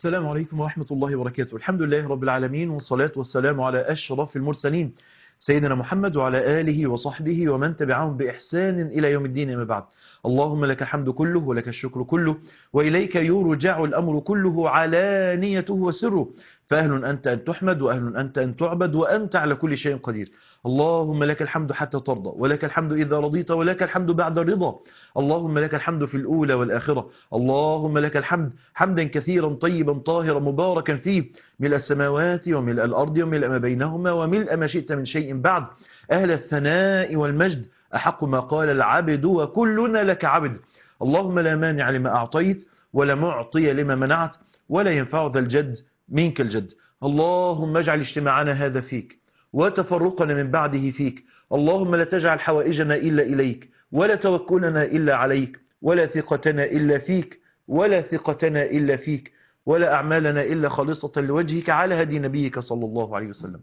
السلام عليكم ورحمة الله وبركاته الحمد لله رب العالمين والصلاة والسلام على أشرف المرسلين سيدنا محمد وعلى آله وصحبه ومن تبعهم بإحسان إلى يوم الدين أما بعد اللهم لك الحمد كله ولك الشكر كله وإليك يرجع الأمر كله علانيته وسره فأهل أنت أن تحمد وأهل أنت أن تعبد وأنت على كل شيء قدير اللهم لك الحمد حتى ترضى ولك الحمد إذا رضيت ولك الحمد بعد الرضا اللهم لك الحمد في الأولى والآخرة اللهم لك الحمد حمدا كثيرا طيبا طاهرا مباركا فيه ملء السماوات وملء الأرض وملء ما بينهما وملء ما شئت من شيء بعد أهل الثناء والمجد أحق ما قال العبد وكلنا لك عبد اللهم لا مانع لما أعطيت ولا معطي لما منعت ولا ينفع ذا الجد منك الجد اللهم اجعل اجتماعنا هذا فيك وتفرقنا من بعده فيك اللهم لا تجعل حوائجنا إلا إليك ولا توكلنا إلا عليك ولا ثقتنا إلا فيك ولا ثقتنا إلا فيك ولا أعمالنا إلا خالصة لوجهك على هدي نبيك صلى الله عليه وسلم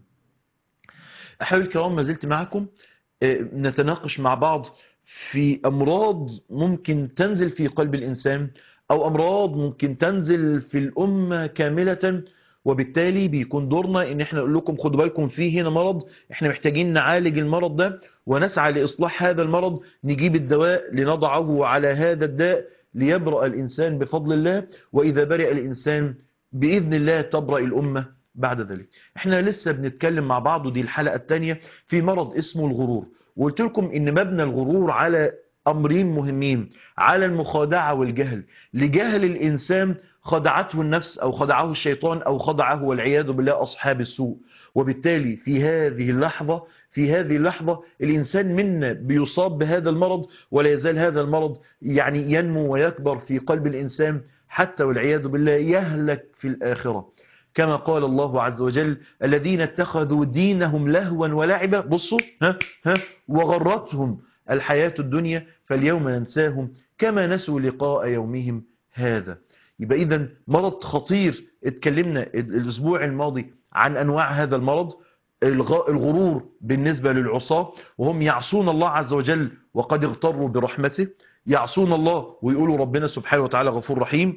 أحبابي الكرام ما زلت معكم نتناقش مع بعض في أمراض ممكن تنزل في قلب الإنسان أو أمراض ممكن تنزل في الأمة كاملة وبالتالي بيكون دورنا ان احنا نقول لكم خدوا بالكم في هنا مرض احنا محتاجين نعالج المرض ده ونسعى لإصلاح هذا المرض نجيب الدواء لنضعه على هذا الداء ليبرأ الإنسان بفضل الله وإذا برئ الإنسان بإذن الله تبرأ الأمة بعد ذلك احنا لسه بنتكلم مع بعض ودي الحلقة الثانية في مرض اسمه الغرور وقلت لكم ان مبنى الغرور على أمرين مهمين على المخادعة والجهل لجهل الإنسان خدعته النفس أو خدعه الشيطان أو خدعه والعياذ بالله أصحاب السوء وبالتالي في هذه اللحظة في هذه اللحظة الإنسان منا بيصاب بهذا المرض ولا يزال هذا المرض يعني ينمو ويكبر في قلب الإنسان حتى والعياذ بالله يهلك في الآخرة كما قال الله عز وجل الذين اتخذوا دينهم لهوا ولعبا بصوا ها ها وغرتهم الحياة الدنيا فاليوم ننساهم كما نسوا لقاء يومهم هذا يبقى إذا مرض خطير اتكلمنا الأسبوع الماضي عن أنواع هذا المرض الغرور بالنسبة للعصاة وهم يعصون الله عز وجل وقد اغتروا برحمته يعصون الله ويقولوا ربنا سبحانه وتعالى غفور رحيم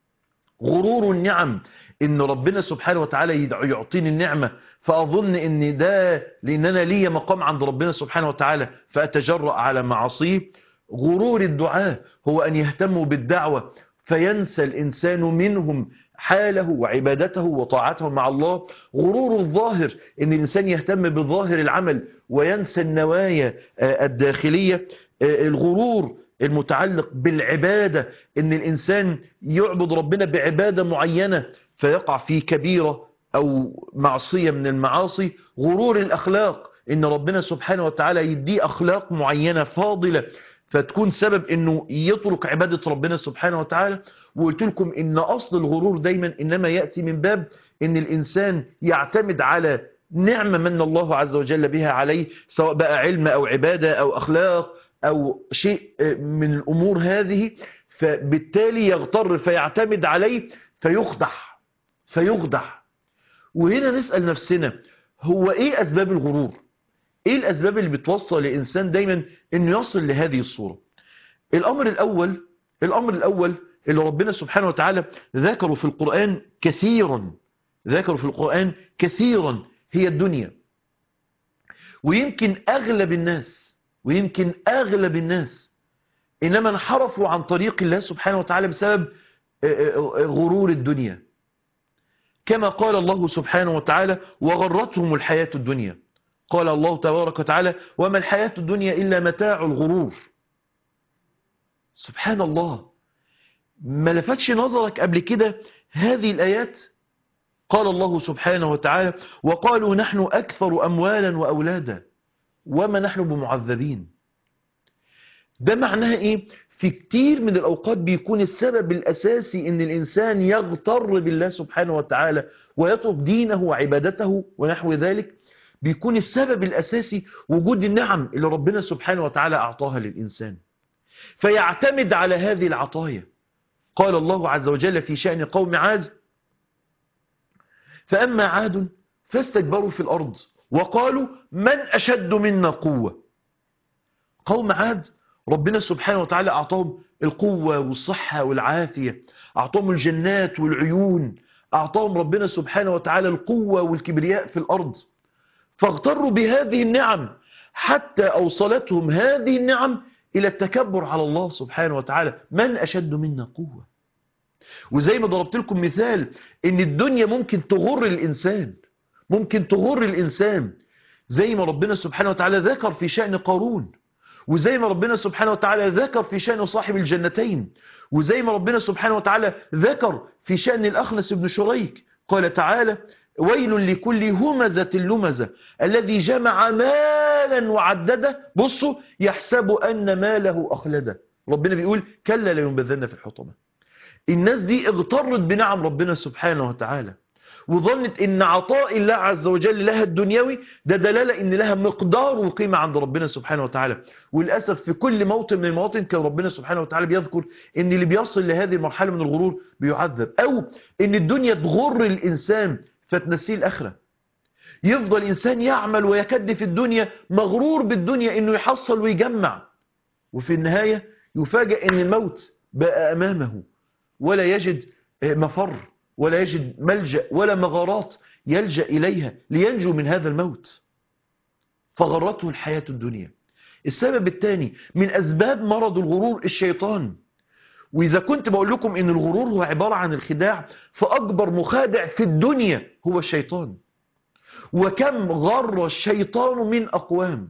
غرور النعم ان ربنا سبحانه وتعالى يعطيني النعمة فأظن ان ده لان انا لي مقام عند ربنا سبحانه وتعالى فأتجرأ على معاصيه غرور الدعاء هو أن يهتموا بالدعوة فينسى الإنسان منهم حاله وعبادته وطاعته مع الله غرور الظاهر ان الإنسان يهتم بظاهر العمل وينسى النوايا الداخلية الغرور المتعلق بالعبادة ان الإنسان يعبد ربنا بعبادة معينة فيقع في كبيرة أو معصية من المعاصي غرور الأخلاق ان ربنا سبحانه وتعالى يديه أخلاق معينة فاضلة فتكون سبب انه يترك عبادة ربنا سبحانه وتعالى وقلت لكم ان اصل الغرور دايما انما يأتي من باب ان الانسان يعتمد على نعمة من الله عز وجل بها عليه سواء بقى علم او عبادة او اخلاق او شيء من الامور هذه فبالتالي يغتر فيعتمد عليه فيخدع فيخدع وهنا نسأل نفسنا هو ايه اسباب الغرور ايه الاسباب اللي بتوصل لانسان دايما انه يصل لهذه الصورة الامر الاول الامر الاول اللي ربنا سبحانه وتعالى ذكره في القرآن كثيرا ذكره في القرآن كثيرا هي الدنيا ويمكن اغلب الناس ويمكن اغلب الناس انما انحرفوا عن طريق الله سبحانه وتعالى بسبب غرور الدنيا كما قال الله سبحانه وتعالى وغرتهم الحياة الدنيا قال الله تبارك وتعالى وما الحياة الدنيا إلا متاع الغرور سبحان الله ما لفتش نظرك قبل كده هذه الآيات قال الله سبحانه وتعالى وقالوا نحن أكثر أموالا وأولادا وما نحن بمعذبين ده معناها إيه في كتير من الأوقات بيكون السبب الأساسي إن الإنسان يغتر بالله سبحانه وتعالى ويترك دينه وعبادته ونحو ذلك بيكون السبب الأساسي وجود النعم اللي ربنا سبحانه وتعالى أعطاها للإنسان فيعتمد على هذه العطايا قال الله عز وجل في شأن قوم عاد فأما عاد فاستكبروا في الأرض وقالوا من أشد منا قوة قوم عاد ربنا سبحانه وتعالى أعطاهم القوة والصحة والعافية أعطاهم الجنات والعيون أعطاهم ربنا سبحانه وتعالى القوة والكبرياء في الأرض فاغتروا بهذه النعم حتى أوصلتهم هذه النعم إلى التكبر على الله سبحانه وتعالى من أشد منا قوة وزي ما ضربت لكم مثال ان الدنيا ممكن تغر الإنسان ممكن تغر الإنسان زي ما ربنا سبحانه وتعالى ذكر في شأن قارون وزي ما ربنا سبحانه وتعالى ذكر في شأن صاحب الجنتين وزي ما ربنا سبحانه وتعالى ذكر في شأن الأخنس بن شريك قال تعالى ويل لكل همزة لمزة الذي جمع مالا وعدده بصوا يحسب أن ماله أخلده ربنا بيقول كلا لينبذن في الحطمة الناس دي اغترت بنعم ربنا سبحانه وتعالى وظنت ان عطاء الله عز وجل لها الدنيوي ده دلالة ان لها مقدار وقيمة عند ربنا سبحانه وتعالى وللأسف في كل موطن من المواطن كان ربنا سبحانه وتعالى بيذكر ان اللي بيصل لهذه المرحلة من الغرور بيعذب او ان الدنيا تغر الانسان فتنسيه الاخرة يفضل الانسان يعمل ويكد في الدنيا مغرور بالدنيا انه يحصل ويجمع وفي النهاية يفاجئ ان الموت بقى امامه ولا يجد مفر ولا يجد ملجأ ولا مغارات يلجأ إليها لينجو من هذا الموت فغرته الحياة الدنيا السبب الثاني من أسباب مرض الغرور الشيطان وإذا كنت بقول لكم إن الغرور هو عبارة عن الخداع فأكبر مخادع في الدنيا هو الشيطان وكم غر الشيطان من أقوام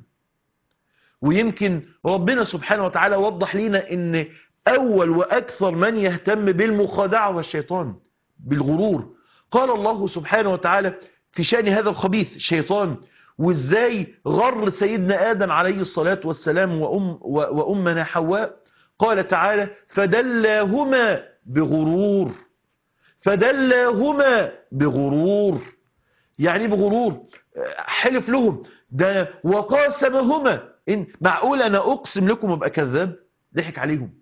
ويمكن ربنا سبحانه وتعالى وضح لنا إن أول وأكثر من يهتم بالمخادعة هو الشيطان بالغرور قال الله سبحانه وتعالى في شأن هذا الخبيث الشيطان وازاي غر سيدنا آدم عليه الصلاة والسلام وأم وأمنا حواء قال تعالى فدلاهما بغرور فدلاهما بغرور يعني بغرور حلف لهم ده وقاسمهما إن معقول أنا أقسم لكم وابقى كذاب ضحك عليهم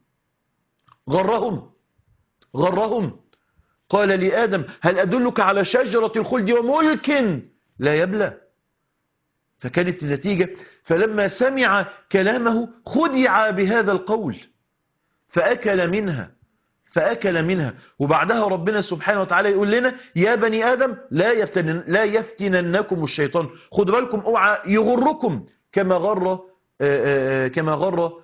غرهم غرهم قال لآدم هل أدلك على شجرة الخلد وملك لا يبلى فكانت النتيجة فلما سمع كلامه خدع بهذا القول فأكل منها فأكل منها وبعدها ربنا سبحانه وتعالى يقول لنا يا بني آدم لا, يفتنن لا يفتننكم الشيطان خدوا بالكم اوعى يغركم كما غر كما غر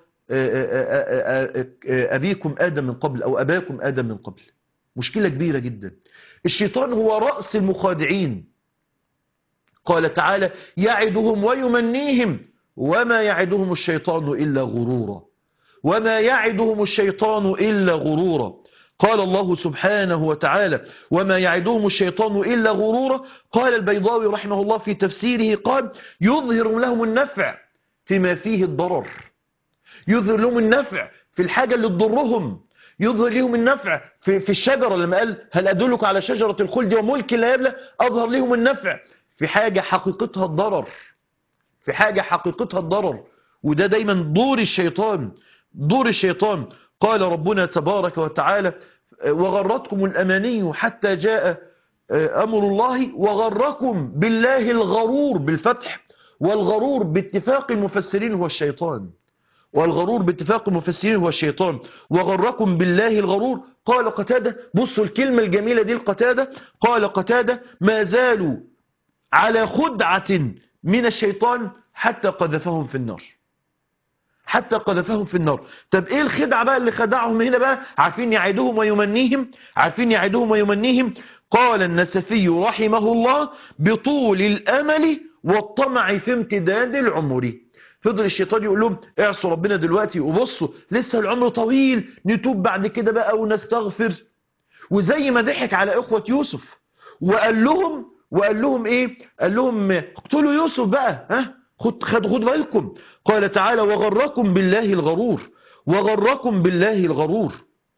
أبيكم آدم من قبل أو أباكم آدم من قبل مشكلة كبيرة جدا الشيطان هو رأس المخادعين قال تعالى يعدهم ويمنيهم وما يعدهم الشيطان إلا غرورا وما يعدهم الشيطان إلا غرورا قال الله سبحانه وتعالى وما يعدهم الشيطان إلا غرورا قال البيضاوي رحمه الله في تفسيره قال يظهر لهم النفع فيما فيه الضرر يظهر لهم النفع في الحاجة اللي تضرهم يظهر لهم النفع في, في الشجرة لما قال هل أدلك على شجرة الخلد وملك لا يبلى أظهر لهم النفع في حاجة حقيقتها الضرر في حاجة حقيقتها الضرر وده دايما دور الشيطان دور الشيطان قال ربنا تبارك وتعالى وغرتكم الأماني حتى جاء أمر الله وغركم بالله الغرور بالفتح والغرور باتفاق المفسرين هو الشيطان والغرور باتفاق المفسرين هو الشيطان وغركم بالله الغرور قال قتادة بصوا الكلمة الجميلة دي القتادة قال قتادة ما زالوا على خدعة من الشيطان حتى قذفهم في النار حتى قذفهم في النار طب ايه الخدعة بقى اللي خدعهم هنا بقى عارفين يعيدهم ويمنيهم عارفين يعيدهم ويمنيهم قال النسفي رحمه الله بطول الامل والطمع في امتداد العمر فضل الشيطان يقول لهم اعصوا ربنا دلوقتي وبصوا لسه العمر طويل نتوب بعد كده بقى ونستغفر وزي ما ضحك على اخوة يوسف وقال لهم وقال لهم ايه قال لهم اقتلوا يوسف بقى ها خد خد خد بالكم قال تعالى وغركم بالله الغرور وغركم بالله الغرور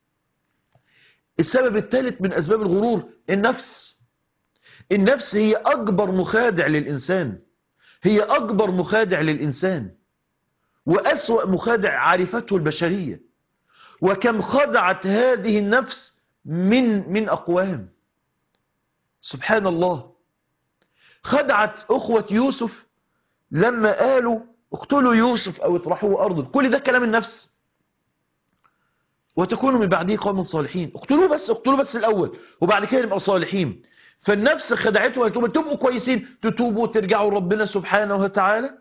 السبب الثالث من اسباب الغرور النفس النفس هي اكبر مخادع للانسان هي أكبر مخادع للإنسان وأسوأ مخادع عرفته البشرية وكم خدعت هذه النفس من من أقوام سبحان الله خدعت أخوة يوسف لما قالوا اقتلوا يوسف أو اطرحوه أرضا كل ده كلام النفس وتكونوا من بعده قوم صالحين اقتلوه بس اقتلوه بس الاول وبعد كده نبقى صالحين فالنفس خدعته وتبقوا تبقوا كويسين تتوبوا وترجعوا ربنا سبحانه وتعالى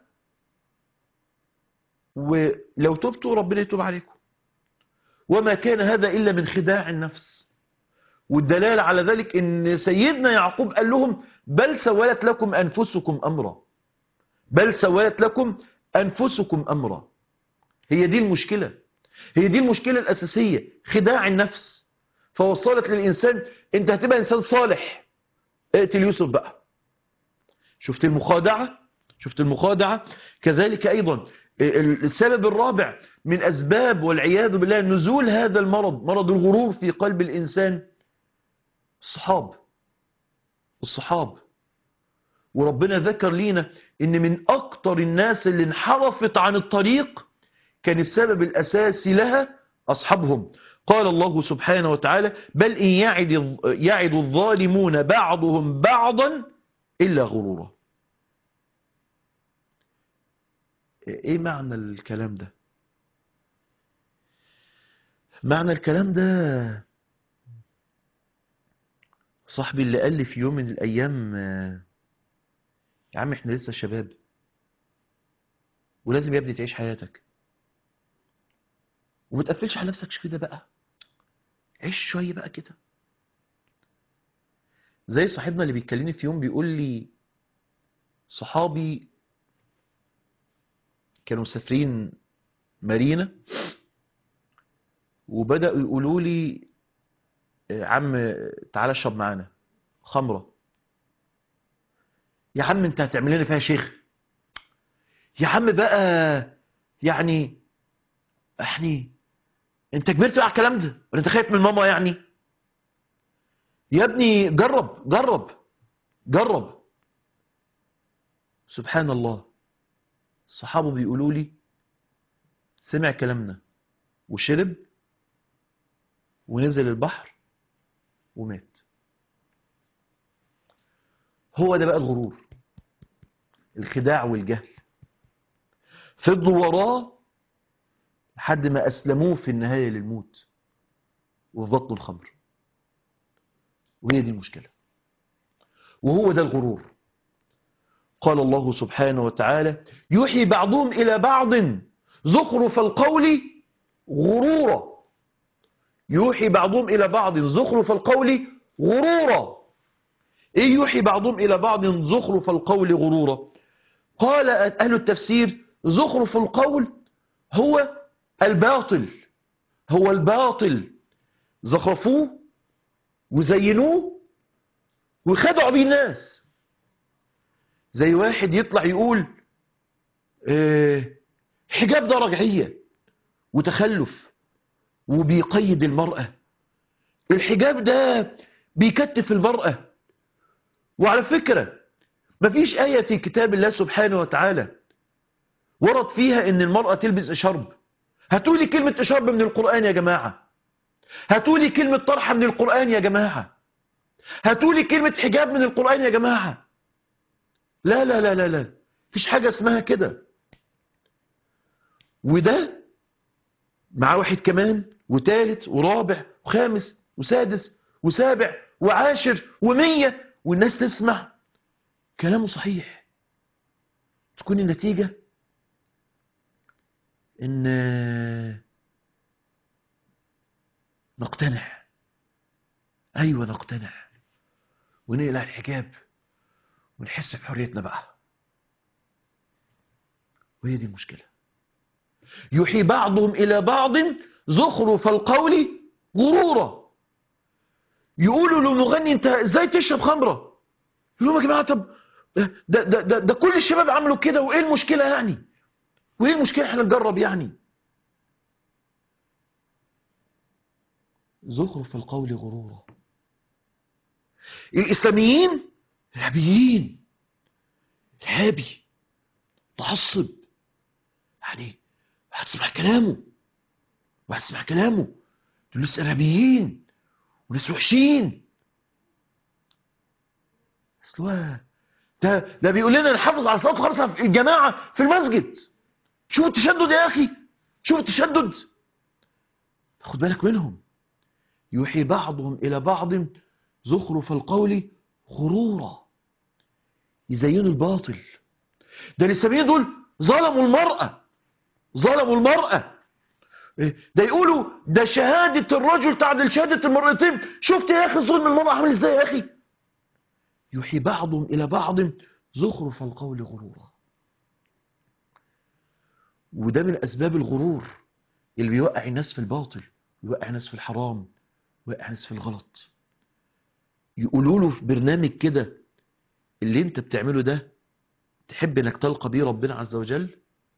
ولو تبتوا ربنا يتوب عليكم وما كان هذا إلا من خداع النفس والدلالة على ذلك ان سيدنا يعقوب قال لهم بل سولت لكم أنفسكم أمرا بل سولت لكم أنفسكم أمرا هي دي المشكلة هي دي المشكلة الأساسية خداع النفس فوصلت للإنسان انت هتبقى إنسان صالح اقتل يوسف بقى شفت المخادعة شفت المخادعة كذلك أيضا السبب الرابع من أسباب والعياذ بالله نزول هذا المرض مرض الغرور في قلب الإنسان الصحاب الصحاب وربنا ذكر لينا ان من اكتر الناس اللي انحرفت عن الطريق كان السبب الاساسي لها اصحابهم قال الله سبحانه وتعالى بل ان يعد, يعد الظالمون بعضهم بعضا الا غرورا ايه معنى الكلام ده معنى الكلام ده صاحبي اللي قال لي في يوم من الايام يا عم احنا لسه شباب ولازم يا ابني تعيش حياتك وما تقفلش على نفسك كده بقى عيش شويه بقى كده زي صاحبنا اللي بيتكلمني في يوم بيقول لي صحابي كانوا مسافرين مارينا وبدأوا يقولوا لي عم تعالى اشرب معانا خمرة يا عم انت هتعمل لنا فيها شيخ يا عم بقى يعني يعني انت كبرت بقى على الكلام ده ولا انت خايف من ماما يعني يا ابني جرب جرب جرب سبحان الله الصحابة بيقولوا لي سمع كلامنا وشرب ونزل البحر ومات هو ده بقى الغرور الخداع والجهل فضلوا وراه لحد ما أسلموه في النهاية للموت وفي بطن الخمر وهي دي المشكلة وهو ده الغرور قال الله سبحانه وتعالى يوحي بعضهم إلى بعض زخرف القول غرورا يوحي بعضهم إلى بعض زخرف القول غرورا إيه يوحي بعضهم إلى بعض زخرف القول غرورا قال أهل التفسير زخرف القول هو الباطل هو الباطل زخرفوه وزينوه وخدعوا بيه الناس زي واحد يطلع يقول اه حجاب ده رجعية وتخلف وبيقيد المرأة الحجاب ده بيكتف المرأة وعلى فكرة مفيش آية في كتاب الله سبحانه وتعالى ورد فيها ان المرأة تلبس اشرب هاتولي كلمة اشرب من القرآن يا جماعة هاتولي كلمة طرحة من القرآن يا جماعة هاتولي كلمة حجاب من القرآن يا جماعة لا لا لا لا لا فيش حاجة اسمها كده وده مع واحد كمان وتالت ورابع وخامس وسادس وسابع وعاشر ومية والناس تسمع كلامه صحيح تكون النتيجة ان نقتنع ايوه نقتنع ونقلع الحجاب ونحس بحريتنا بقى وهي دي المشكلة يوحي بعضهم إلى بعض زخرف القول غرورا يقولوا للمغني انت ازاي تشرب خمرة يقولوا يا جماعة طب ده, ده, ده, ده كل الشباب عملوا كده وايه المشكلة يعني وايه المشكلة احنا نجرب يعني زخرف القول غرورا الإسلاميين إرهابيين إرهابي متعصب يعني هتسمع كلامه وهتسمع كلامه دول ناس إرهابيين وناس وحشين أصل هو ده ده بيقول لنا نحافظ على الصلاة الخمسة في الجماعة في المسجد شوف التشدد يا أخي شوف التشدد خد بالك منهم يوحي بعضهم إلى بعض زخرف القول غرورا يزينوا الباطل ده الإسلاميين دول ظلموا المرأة ظلموا المرأة ده يقولوا ده شهادة الرجل تعدل شهادة المرأتين شفت يا أخي ظلم المرأة عامل إزاي يا أخي يوحي بعضهم إلى بعض زخرف القول غرورا وده من أسباب الغرور اللي بيوقع الناس في الباطل يوقع الناس في الحرام يوقع الناس في الغلط يقولوا له في برنامج كده اللي انت بتعمله ده تحب انك تلقى بيه ربنا عز وجل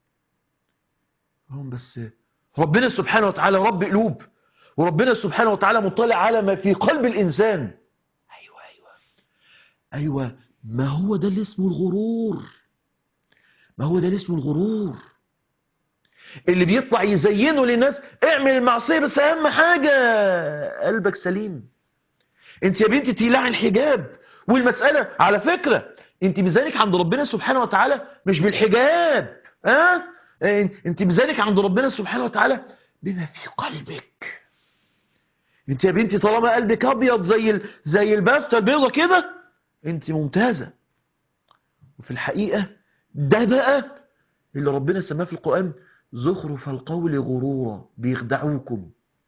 هم بس ربنا سبحانه وتعالى رب قلوب وربنا سبحانه وتعالى مطلع على ما في قلب الإنسان أيوة أيوة أيوة ما هو ده اللي اسمه الغرور ما هو ده اللي اسمه الغرور اللي بيطلع يزينه للناس اعمل المعصية بس أهم حاجة قلبك سليم انت يا بنتي تقلعي الحجاب والمسألة على فكرة انت ميزانك عند ربنا سبحانه وتعالى مش بالحجاب ها أه؟ انت ميزانك عند ربنا سبحانه وتعالى بما في قلبك انت يا بنتي طالما قلبك ابيض زي ال... زي البافته البيضه كده انت ممتازه وفي الحقيقه ده بقى اللي ربنا سماه في القران زخرف القول غرورا بيخدعوكم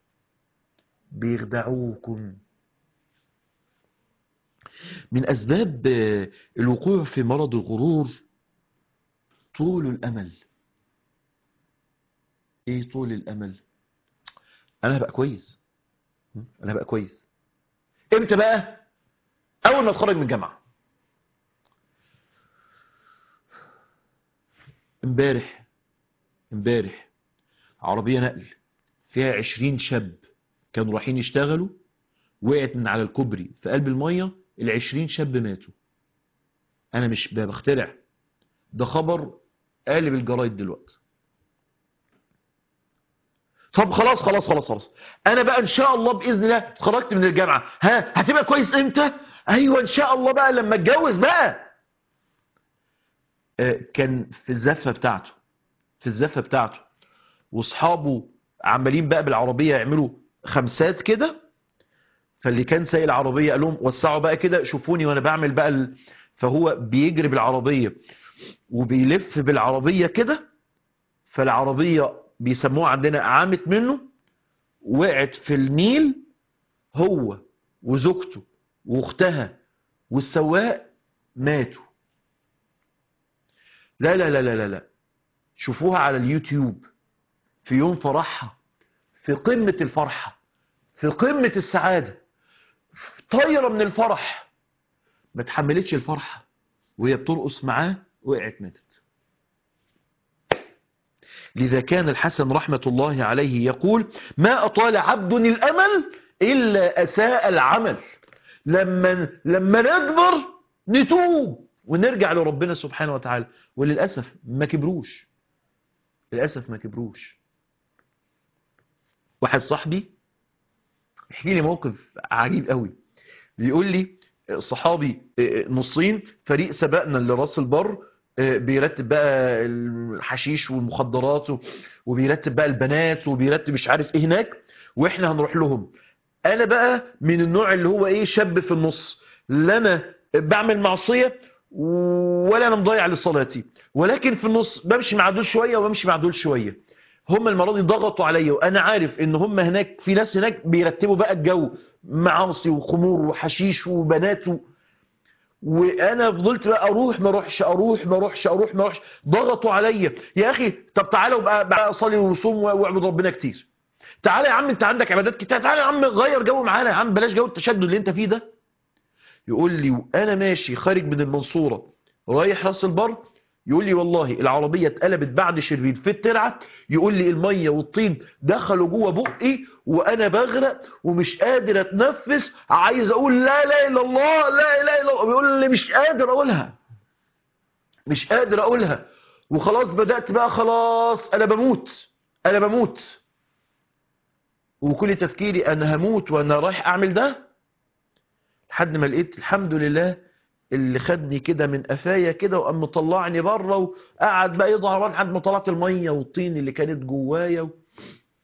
بيخدعوكم من اسباب الوقوع في مرض الغرور طول الامل ايه طول الامل انا هبقى كويس انا هبقى كويس امتى بقى اول ما اتخرج من الجامعه امبارح امبارح عربيه نقل فيها عشرين شاب كانوا رايحين يشتغلوا وقعت من على الكوبري في قلب الميه العشرين شاب ماتوا انا مش بخترع ده خبر قالب الجرايد دلوقتي طب خلاص خلاص خلاص خلاص انا بقى ان شاء الله باذن الله اتخرجت من الجامعه ها هتبقى كويس امتى ايوه ان شاء الله بقى لما اتجوز بقى آه كان في الزفه بتاعته في الزفه بتاعته واصحابه عمالين بقى بالعربيه يعملوا خمسات كده فاللي كان سايق العربيه قال لهم وسعوا بقى كده شوفوني وانا بعمل بقى ال... فهو بيجري بالعربيه وبيلف بالعربيه كده فالعربيه بيسموها عندنا عامت منه وقعت في النيل هو وزوجته واختها والسواق ماتوا لا لا لا لا لا لا شوفوها على اليوتيوب في يوم فرحها في قمة الفرحة في قمة السعادة طايرة من الفرح ما تحملتش الفرحة وهي بترقص معاه وقعت ماتت لذا كان الحسن رحمة الله عليه يقول ما أطال عبد الأمل إلا أساء العمل لما, لما نكبر نتوب ونرجع لربنا سبحانه وتعالى وللأسف ما كبروش للأسف ما كبروش واحد صاحبي يحكي لي موقف عجيب قوي بيقول لي صحابي نصين فريق سبقنا لراس البر بيرتب بقى الحشيش والمخدرات وبيرتب بقى البنات وبيرتب مش عارف ايه هناك واحنا هنروح لهم انا بقى من النوع اللي هو ايه شاب في النص لا انا بعمل معصية ولا انا مضيع لصلاتي ولكن في النص بمشي مع دول شوية وبمشي مع دول شوية هم المرة دي ضغطوا عليا وانا عارف ان هم هناك في ناس هناك بيرتبوا بقى الجو معاصي وخمور وحشيش وبنات و... وانا فضلت بقى اروح ما اروحش اروح ما اروحش اروح ما اروحش ضغطوا عليا يا اخي طب تعالوا بقى بقى اصلي وصوم واعبد ربنا كتير تعالى يا عم انت عندك عبادات كتير تعالى يا عم غير جو معانا يا عم بلاش جو التشدد اللي انت فيه ده يقول لي وانا ماشي خارج من المنصوره رايح راس البر يقول لي والله العربيه اتقلبت بعد شربين في الترعه يقول لي الميه والطين دخلوا جوه بقي وانا بغرق ومش قادر اتنفس عايز اقول لا لا الا الله لا اله الا الله بيقول لي مش قادر اقولها مش قادر اقولها وخلاص بدات بقى خلاص انا بموت انا بموت وكل تفكيري انا هموت وانا رايح اعمل ده لحد ما لقيت الحمد لله اللي خدني كده من قفايا كده وقام مطلعني بره وقعد بقى يظهر لحد ما طلعت الميه والطين اللي كانت جوايا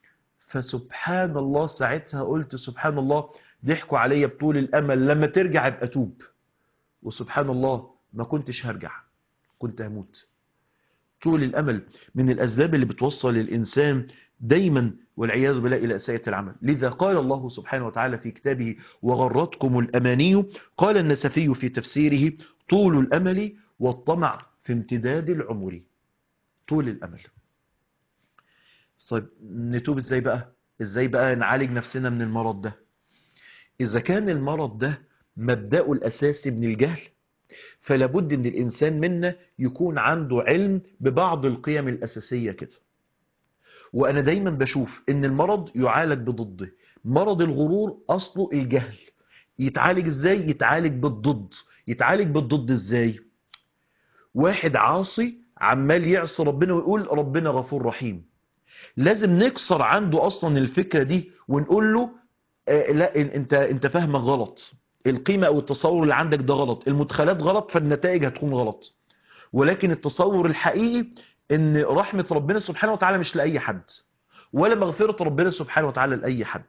فسبحان الله ساعتها قلت سبحان الله ضحكوا عليا بطول الامل لما ترجع ابقى توب وسبحان الله ما كنتش هرجع كنت هموت طول الامل من الاسباب اللي بتوصل الانسان دايما والعياذ بالله الى اساءه العمل لذا قال الله سبحانه وتعالى في كتابه وغرتكم الاماني قال النسفي في تفسيره طول الامل والطمع في امتداد العمر طول الامل طيب نتوب ازاي بقى ازاي بقى نعالج نفسنا من المرض ده اذا كان المرض ده مبدأه الاساسي من الجهل فلابد ان الانسان منا يكون عنده علم ببعض القيم الاساسية كده وانا دايما بشوف ان المرض يعالج بضده مرض الغرور اصله الجهل يتعالج ازاي يتعالج بالضد يتعالج بالضد ازاي واحد عاصي عمال يعصي ربنا ويقول ربنا غفور رحيم لازم نكسر عنده اصلا الفكرة دي ونقول له آه لا انت انت فاهمك غلط القيمة او التصور اللي عندك ده غلط المدخلات غلط فالنتائج هتكون غلط ولكن التصور الحقيقي ان رحمة ربنا سبحانه وتعالى مش لأي حد ولا مغفرة ربنا سبحانه وتعالى لأي حد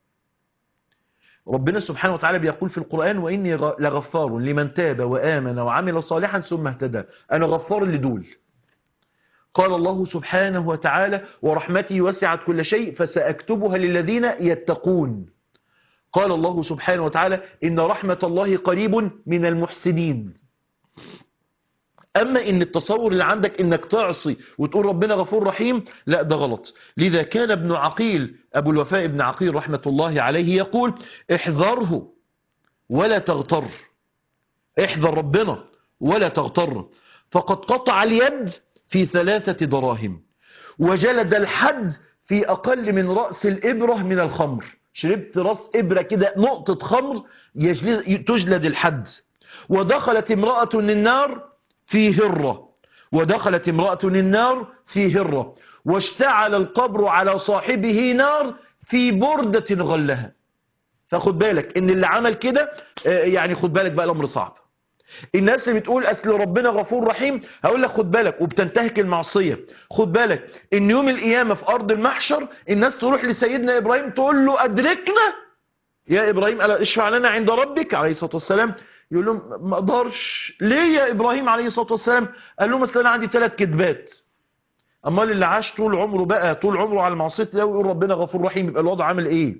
ربنا سبحانه وتعالى بيقول في القرآن وإني لغفار لمن تاب وآمن وعمل صالحا ثم اهتدى أنا غفار لدول قال الله سبحانه وتعالى ورحمتي وسعت كل شيء فسأكتبها للذين يتقون قال الله سبحانه وتعالى إن رحمة الله قريب من المحسنين أما إن التصور اللي عندك إنك تعصي وتقول ربنا غفور رحيم لا ده غلط لذا كان ابن عقيل أبو الوفاء ابن عقيل رحمة الله عليه يقول احذره ولا تغتر احذر ربنا ولا تغتر فقد قطع اليد في ثلاثة دراهم وجلد الحد في أقل من رأس الإبرة من الخمر شربت راس إبرة كده نقطة خمر يجلد تجلد الحد ودخلت امرأة النار في هرة ودخلت امرأة النار في هرة واشتعل القبر على صاحبه نار في بردة غلها فخد بالك ان اللي عمل كده يعني خد بالك بقى الامر صعب الناس اللي بتقول اصل ربنا غفور رحيم هقول لك خد بالك وبتنتهك المعصية خد بالك ان يوم القيامة في ارض المحشر الناس تروح لسيدنا ابراهيم تقول له ادركنا يا ابراهيم الا اشفع لنا عند ربك عليه الصلاة والسلام يقول لهم ما اقدرش ليه يا ابراهيم عليه الصلاة والسلام قال لهم اصل انا عندي ثلاث كذبات امال اللي عاش طول عمره بقى طول عمره على المعصيه ده ويقول ربنا غفور رحيم يبقى الوضع عامل ايه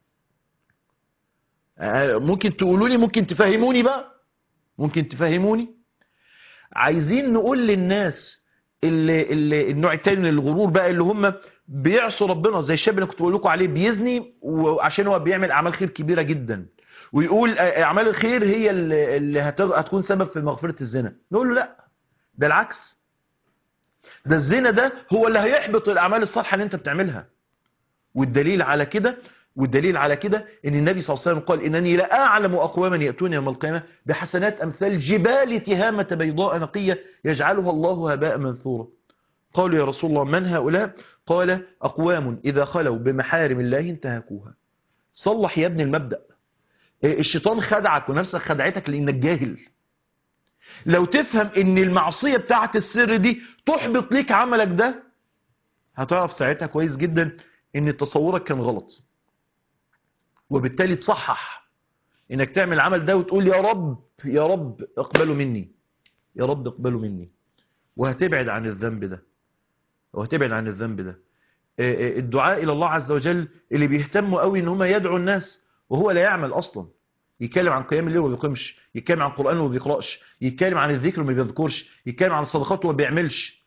ممكن تقولوا لي ممكن تفهموني بقى ممكن تفهموني عايزين نقول للناس اللي, اللي النوع التاني من الغرور بقى اللي هم بيعصوا ربنا زي الشاب اللي كنت بقول لكم عليه بيزني وعشان هو بيعمل اعمال خير كبيره جدا ويقول اعمال الخير هي اللي هتكون سبب في مغفره الزنا نقول له لا ده العكس ده الزنا ده هو اللي هيحبط الاعمال الصالحه اللي انت بتعملها والدليل على كده والدليل على كده ان النبي صلى الله عليه وسلم قال انني لا اعلم اقواما ياتون يوم القيامه بحسنات امثال جبال تهامه بيضاء نقيه يجعلها الله هباء منثورا قالوا يا رسول الله من هؤلاء قال اقوام اذا خلوا بمحارم الله انتهكوها صلح يا ابن المبدا الشيطان خدعك ونفسك خدعتك لانك جاهل لو تفهم ان المعصيه بتاعت السر دي تحبط ليك عملك ده هتعرف ساعتها كويس جدا ان تصورك كان غلط وبالتالي تصحح انك تعمل العمل ده وتقول يا رب يا رب اقبله مني يا رب اقبله مني وهتبعد عن الذنب ده وهتبعد عن الذنب ده الدعاء الى الله عز وجل اللي بيهتموا قوي ان هم يدعوا الناس وهو لا يعمل اصلا يتكلم عن قيام الليل وما بيقيمش يتكلم عن القران وما بيقراش يتكلم عن الذكر وما بيذكرش يتكلم عن الصدقات وما بيعملش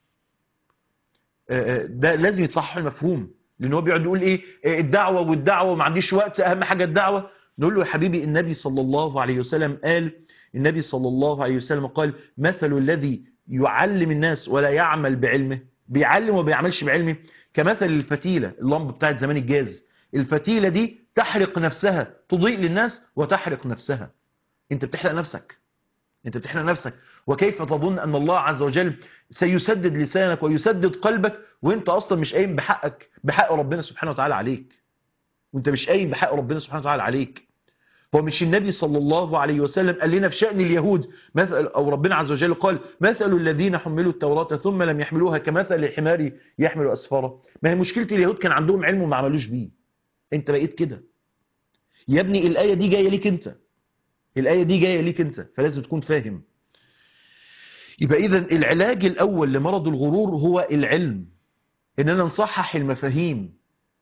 ده لازم يتصحح المفهوم لان هو بيقعد يقول ايه الدعوه والدعوه وما عنديش وقت اهم حاجه الدعوه نقول له يا حبيبي النبي صلى الله عليه وسلم قال النبي صلى الله عليه وسلم قال مثل الذي يعلم الناس ولا يعمل بعلمه بيعلم وما بيعملش بعلمه كمثل الفتيله اللمبه بتاعت زمان الجاز الفتيله دي تحرق نفسها تضيء للناس وتحرق نفسها انت بتحرق نفسك انت بتحرق نفسك وكيف تظن ان الله عز وجل سيسدد لسانك ويسدد قلبك وانت اصلا مش قايم بحقك بحق ربنا سبحانه وتعالى عليك وانت مش قايم بحق ربنا سبحانه وتعالى عليك هو مش النبي صلى الله عليه وسلم قال لنا في شأن اليهود مثل أو ربنا عز وجل قال مثل الذين حملوا التوراة ثم لم يحملوها كمثل الحمار يحمل أسفارا ما هي مشكلة اليهود كان عندهم علم وما عملوش بيه انت بقيت كده يا ابني الآية دي جاية ليك انت الآية دي جاية ليك انت فلازم تكون فاهم يبقى إذا العلاج الأول لمرض الغرور هو العلم إننا نصحح المفاهيم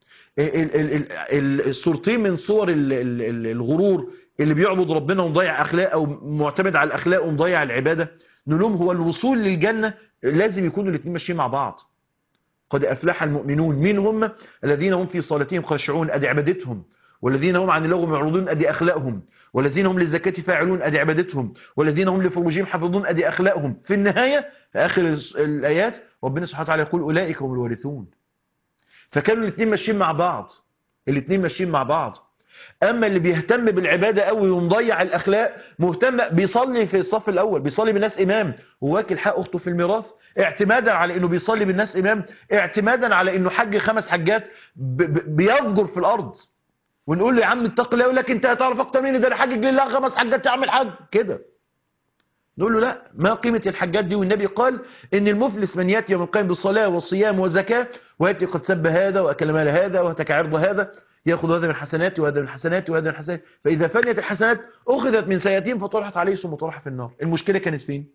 الصورتين من صور الغرور اللي بيعبد ربنا ومضيع أخلاق أو معتمد على الأخلاق ومضيع العبادة نلوم هو الوصول للجنة لازم يكونوا الاثنين ماشيين مع بعض قد أفلح المؤمنون مين هم الذين هم في صلاتهم خاشعون أدي عبادتهم والذين هم عن اللغو معرضون أدي أخلاقهم والذين هم للزكاة فاعلون أدي عبادتهم والذين هم لفروجهم حافظون أدي أخلاقهم في النهاية في آخر الآيات ربنا سبحانه وتعالى يقول أولئك هم الوارثون فكانوا الاثنين ماشيين مع بعض الاثنين ماشيين مع بعض اما اللي بيهتم بالعباده قوي ومضيع الاخلاق مهتم بيصلي في الصف الاول بيصلي بالناس امام وواكل حق اخته في الميراث اعتمادا على انه بيصلي بالناس امام اعتمادا على انه حج خمس حجات بيفجر في الارض ونقول له يا عم اتق الله يقول لك انت هتعرف اكتر مني ده انا حاجج لله خمس حجات تعمل حج كده نقول له لا ما قيمة الحاجات دي والنبي قال ان المفلس من ياتي يوم القيامة بالصلاة والصيام والزكاة وياتي قد سب هذا واكل مال هذا وهتك عرض هذا ياخذ هذا من حسناته وهذا من حسناته وهذا من حسناته فاذا فنيت الحسنات اخذت من سيئاتهم فطرحت عليه ثم طرح في النار المشكلة كانت فين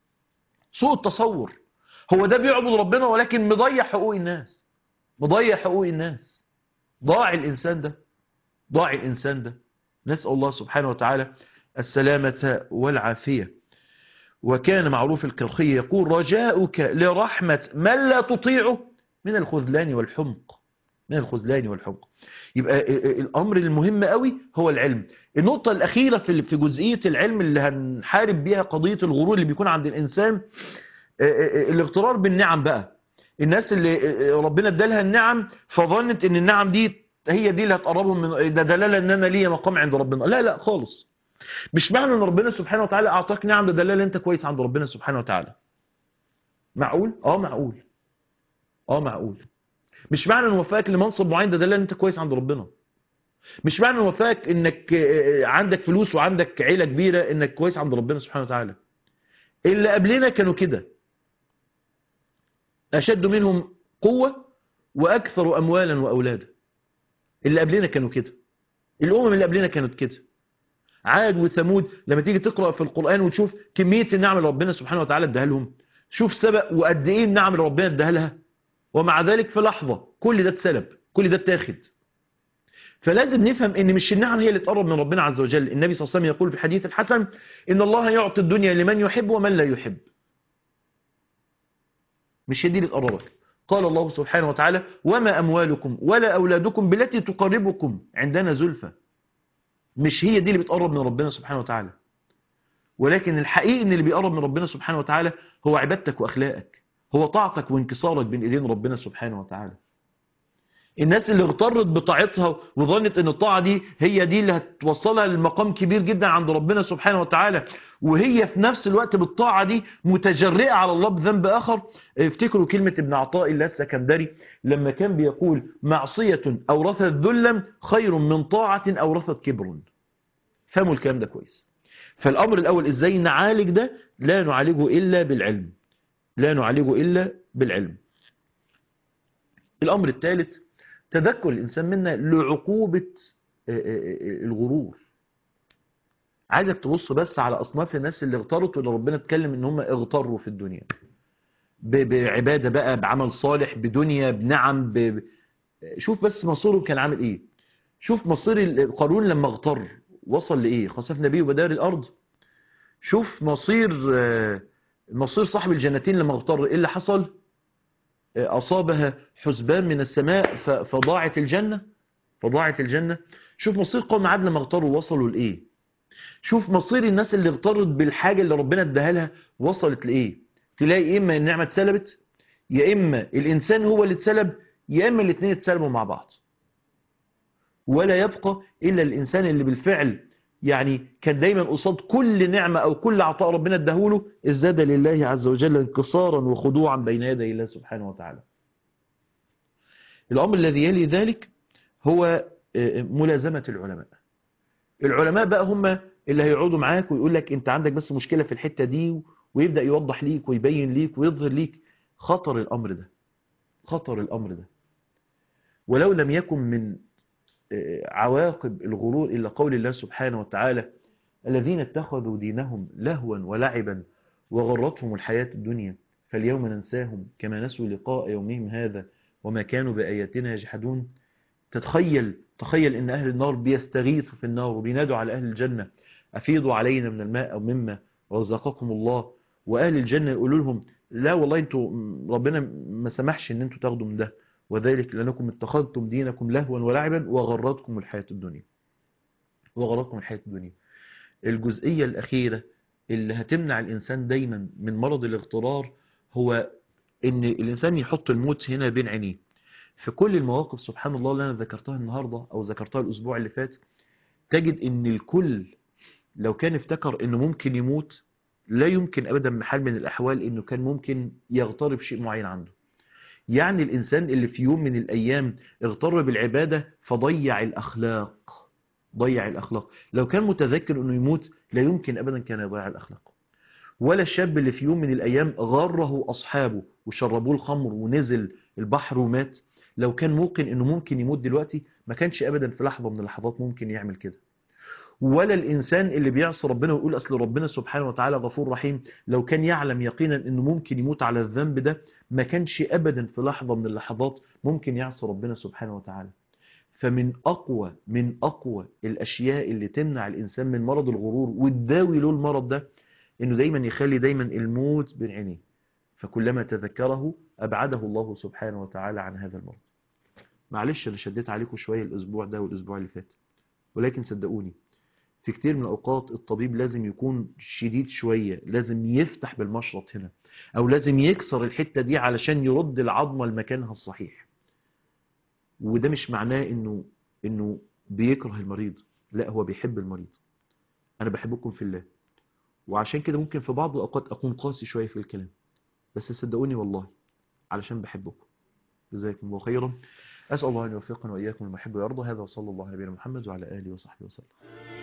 سوء التصور هو ده بيعبد ربنا ولكن مضيع حقوق الناس مضيع حقوق الناس ضاع الانسان ده ضاع الانسان ده نسأل الله سبحانه وتعالى السلامة والعافية وكان معروف الكرخي يقول رجاؤك لرحمة من لا تطيعه من الخذلان والحمق من الخذلان والحمق يبقى الأمر المهم قوي هو العلم النقطة الأخيرة في في جزئية العلم اللي هنحارب بيها قضية الغرور اللي بيكون عند الإنسان الاغترار بالنعم بقى الناس اللي ربنا ادالها النعم فظنت ان النعم دي هي دي اللي هتقربهم من ده دلاله ان انا ليا مقام عند ربنا لا لا خالص مش معنى ان ربنا سبحانه وتعالى اعطاك نعم ده دلاله انت كويس عند ربنا سبحانه وتعالى معقول اه معقول اه معقول مش معنى ان وفاك لمنصب معين ده دلاله انت كويس عند ربنا مش معنى ان وفاك انك عندك فلوس وعندك عيله كبيره انك كويس عند ربنا سبحانه وتعالى اللي قبلنا كانوا كده اشد منهم قوه واكثر اموالا واولادا اللي قبلنا كانوا كده الامم اللي قبلنا كانت كده عاد وثمود لما تيجي تقرأ في القرآن وتشوف كمية النعم اللي ربنا سبحانه وتعالى اداها لهم شوف سبق وقد ايه النعم اللي ربنا اداها لها ومع ذلك في لحظة كل ده اتسلب كل ده اتاخد فلازم نفهم ان مش النعم هي اللي تقرب من ربنا عز وجل النبي صلى الله عليه وسلم يقول في الحديث الحسن ان الله يعطي الدنيا لمن يحب ومن لا يحب مش هي دي اللي تقربك قال الله سبحانه وتعالى وما أموالكم ولا أولادكم بالتي تقربكم عندنا زلفى مش هي دي اللي بتقرب من ربنا سبحانه وتعالى ولكن الحقيقي ان اللي بيقرب من ربنا سبحانه وتعالى هو عبادتك واخلاقك هو طاعتك وانكسارك بين ايدين ربنا سبحانه وتعالى الناس اللي اغترت بطاعتها وظنت ان الطاعة دي هي دي اللي هتوصلها لمقام كبير جدا عند ربنا سبحانه وتعالى وهي في نفس الوقت بالطاعة دي متجرئة على الله بذنب آخر افتكروا كلمة ابن عطاء الله السكندري لما كان بيقول معصية أورثت ذلا خير من طاعة أورثت كبر فهموا الكلام ده كويس فالأمر الأول إزاي نعالج ده لا نعالجه إلا بالعلم لا نعالجه إلا بالعلم الأمر الثالث تذكر الإنسان منا لعقوبة الغرور عايزك تبص بس على أصناف الناس اللي اغتروا ان ربنا اتكلم ان هم اغتروا في الدنيا بعبادة بقى بعمل صالح بدنيا بنعم ب... شوف بس مصيره كان عامل ايه شوف مصير قارون لما اغتر وصل لايه خسفنا بيه وبدار الارض شوف مصير مصير صاحب الجنتين لما اغتر ايه اللي حصل أصابها حسبان من السماء فضاعت الجنة فضاعت الجنة شوف مصير قوم عاد لما اغتروا وصلوا لإيه شوف مصير الناس اللي اغترت بالحاجة اللي ربنا اداها لها وصلت لإيه تلاقي إما النعمة اتسلبت يا إما الإنسان هو اللي اتسلب يا إما الاثنين اتسلبوا مع بعض ولا يبقى إلا الإنسان اللي بالفعل يعني كان دايما قصاد كل نعمة أو كل عطاء ربنا اداهوله ازداد لله عز وجل انكسارا وخضوعا بين يدي الله سبحانه وتعالى الأمر الذي يلي ذلك هو ملازمة العلماء العلماء بقى هم اللي هيقعدوا معاك ويقول لك انت عندك بس مشكلة في الحتة دي ويبدأ يوضح ليك ويبين ليك ويظهر ليك خطر الأمر ده خطر الأمر ده ولو لم يكن من عواقب الغرور إلا قول الله سبحانه وتعالى الذين اتخذوا دينهم لهوا ولعبا وغرتهم الحياة الدنيا فاليوم ننساهم كما نسوا لقاء يومهم هذا وما كانوا بآياتنا يجحدون تتخيل تخيل ان اهل النار بيستغيثوا في النار وبينادوا على اهل الجنة افيضوا علينا من الماء او مما رزقكم الله واهل الجنة يقولوا لهم لا والله انتوا ربنا ما سمحش ان انتوا تاخدوا من ده وذلك لانكم اتخذتم دينكم لهوا ولعبا وغرتكم الحياة الدنيا وغرتكم الحياة الدنيا الجزئية الاخيرة اللي هتمنع الانسان دايما من مرض الاغترار هو ان الانسان يحط الموت هنا بين عينيه في كل المواقف سبحان الله اللي انا ذكرتها النهاردة او ذكرتها الاسبوع اللي فات تجد ان الكل لو كان افتكر انه ممكن يموت لا يمكن ابدا بحال من الاحوال انه كان ممكن يغترب شيء معين عنده يعني الانسان اللي في يوم من الايام اغتر بالعبادة فضيع الاخلاق ضيع الاخلاق لو كان متذكر انه يموت لا يمكن ابدا كان يضيع الاخلاق ولا الشاب اللي في يوم من الايام غره اصحابه وشربوه الخمر ونزل البحر ومات لو كان موقن انه ممكن يموت دلوقتي ما كانش ابدا في لحظة من اللحظات ممكن يعمل كده ولا الانسان اللي بيعصي ربنا ويقول اصل ربنا سبحانه وتعالى غفور رحيم لو كان يعلم يقينا انه ممكن يموت على الذنب ده ما كانش ابدا في لحظة من اللحظات ممكن يعصي ربنا سبحانه وتعالى فمن اقوى من اقوى الاشياء اللي تمنع الانسان من مرض الغرور وتداوي له المرض ده انه دايما يخلي دايما الموت بين عينيه فكلما تذكره ابعده الله سبحانه وتعالى عن هذا المرض معلش انا شديت عليكم شوية الاسبوع ده والاسبوع اللي فات ولكن صدقوني في كتير من الاوقات الطبيب لازم يكون شديد شوية لازم يفتح بالمشرط هنا او لازم يكسر الحتة دي علشان يرد العظمة لمكانها الصحيح وده مش معناه انه انه بيكره المريض لا هو بيحب المريض انا بحبكم في الله وعشان كده ممكن في بعض الاوقات اكون قاسي شوية في الكلام بس صدقوني والله علشان بحبكم جزاكم الله خيرا أسأل الله أن يوفقنا وإياكم المحب ويرضى هذا وصلى الله على نبينا محمد وعلى آله وصحبه وسلم